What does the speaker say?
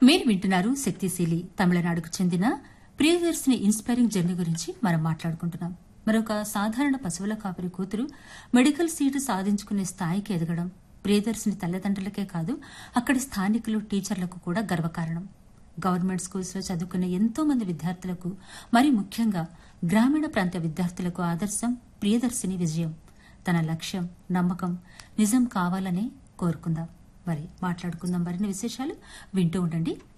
మీరు వింటున్నారు శక్తిశీలి తమిళనాడుకు చెందిన ప్రియదర్శిని ఇన్స్పైరింగ్ జర్నీ గురించి మనం మాట్లాడుకుంటున్నాం మరొక సాధారణ పశువుల కాపరి కూతురు మెడికల్ సీటు సాధించుకునే స్థాయికి ఎదగడం ప్రియదర్శిని తల్లిదండ్రులకే కాదు అక్కడి స్థానికులు టీచర్లకు కూడా గర్వకారణం గవర్నమెంట్ స్కూల్స్ లో చదువుకునే ఎంతో మంది విద్యార్థులకు మరి ముఖ్యంగా గ్రామీణ ప్రాంత విద్యార్థులకు ఆదర్శం ప్రియదర్శిని విజయం తన లక్ష్యం నమ్మకం నిజం కావాలనే కోరుకుందాం మరి మాట్లాడుకుందాం మరిన్ని విశేషాలు వింటూ ఉండండి